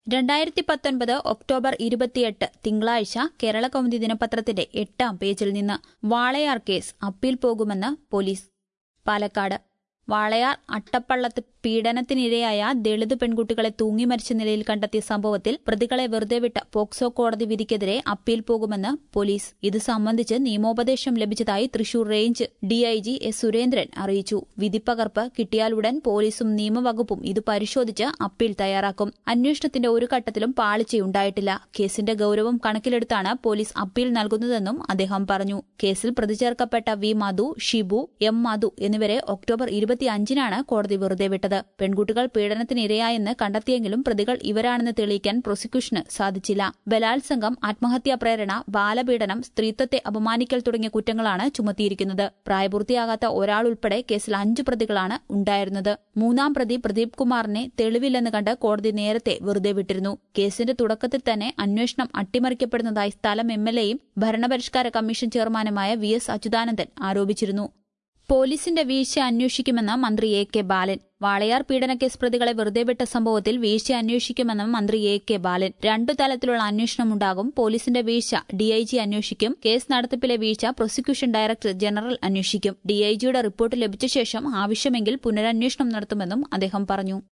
രണ്ടായിരത്തി പത്തൊൻപത് ഒക്ടോബർ ഇരുപത്തിയെട്ട് തിങ്കളാഴ്ച കേരള കൗമുദി ദിനപത്രത്തിന്റെ എട്ടാം പേജിൽ നിന്ന് വാളയാർ കേസ് അപ്പീൽ പോകുമെന്ന് പോലീസ് പാലക്കാട് വാളയാർ അട്ടപ്പള്ളത്ത് പീഡനത്തിനിരയായ ദളിത് പെൺകുട്ടികളെ തൂങ്ങി മരിച്ച നിലയിൽ കണ്ടെത്തിയ സംഭവത്തിൽ പ്രതികളെ വെറുതെ വിട്ട പോക്സോ കോടതി വിധിക്കെതിരെ അപ്പീൽ പോകുമെന്ന് പോലീസ് ഇത് സംബന്ധിച്ച് നിയമോപദേശം ലഭിച്ചതായി Thrissur range DIG S Surendran അറിയിച്ചു വിധിപ്പകർപ്പ് കിട്ടിയാലുടൻ പോലീസും നിയമവകുപ്പും ഇത് പരിശോധിച്ച് അപ്പീൽ തയ്യാറാക്കും അന്വേഷണത്തിന്റെ ഒരു ഘട്ടത്തിലും പാളിച്ചയുണ്ടായിട്ടില്ല കേസിന്റെ ഗൌരവം കണക്കിലെടുത്താണ് പോലീസ് അപ്പീൽ നൽകുന്നതെന്നും അദ്ദേഹം പറഞ്ഞു കേസിൽ പ്രതിചേർക്കപ്പെട്ട വി മധു ഷിബു എം മധു എന്നിവരെ ഒക്ടോബർ ഇരുപത്തിയഞ്ചിനാണ് കോടതി വെറുതെ വിട്ടത് പെൺകുട്ടികൾ പീഡനത്തിനിരയായെന്ന് കണ്ടെത്തിയെങ്കിലും പ്രതികൾ ഇവരാണെന്ന് തെളിയിക്കാൻ പ്രോസിക്യൂഷന് സാധിച്ചില്ല ബലാത്സംഗം ആത്മഹത്യാ പ്രേരണ ബാലപീഡനം സ്ത്രീത്വത്തെ അപമാനിക്കൽ തുടങ്ങിയ കുറ്റങ്ങളാണ് ചുമത്തിയിരിക്കുന്നത് പ്രായപൂർത്തിയാകാത്ത ഒരാൾ ഉൾപ്പെടെ കേസിൽ അഞ്ചു പ്രതികളാണ് ഉണ്ടായിരുന്നത് മൂന്നാം പ്രതി പ്രദീപ് കുമാറിനെ തെളിവില്ലെന്ന് കണ്ട് കോടതി നേരത്തെ വെറുതെ വിട്ടിരുന്നു കേസിന്റെ തുടക്കത്തിൽ തന്നെ അന്വേഷണം അട്ടിമറിക്കപ്പെടുന്നതായി സ്ഥലം എം എൽ എയും ഭരണപരിഷ്കാര കമ്മീഷൻ ചെയർമാനുമായ വി എസ് അച്യുതാനന്ദൻ ആരോപിച്ചിരുന്നു പോലീസിന്റെ വീഴ്ച അന്വേഷിക്കുമെന്ന് മന്ത്രി എ കെ ബാലൻ വാളയാർ പീഡനക്കേസ് പ്രതികളെ വെറുതെ വിട്ട സംഭവത്തിൽ വീഴ്ച അന്വേഷിക്കുമെന്ന് മന്ത്രി എ കെ ബാലൻ രണ്ടു തലത്തിലുള്ള അന്വേഷണമുണ്ടാകും പോലീസിന്റെ വീഴ്ച ഡിഐജി അന്വേഷിക്കും കേസ് നടത്തിപ്പിലെ വീഴ്ച പ്രോസിക്യൂഷൻ ഡയറക്ടർ ജനറൽ അന്വേഷിക്കും ഡിഐജിയുടെ റിപ്പോർട്ട് ലഭിച്ച ശേഷം ആവശ്യമെങ്കിൽ പുനരന്വേഷണം നടത്തുമെന്നും അദ്ദേഹം പറഞ്ഞു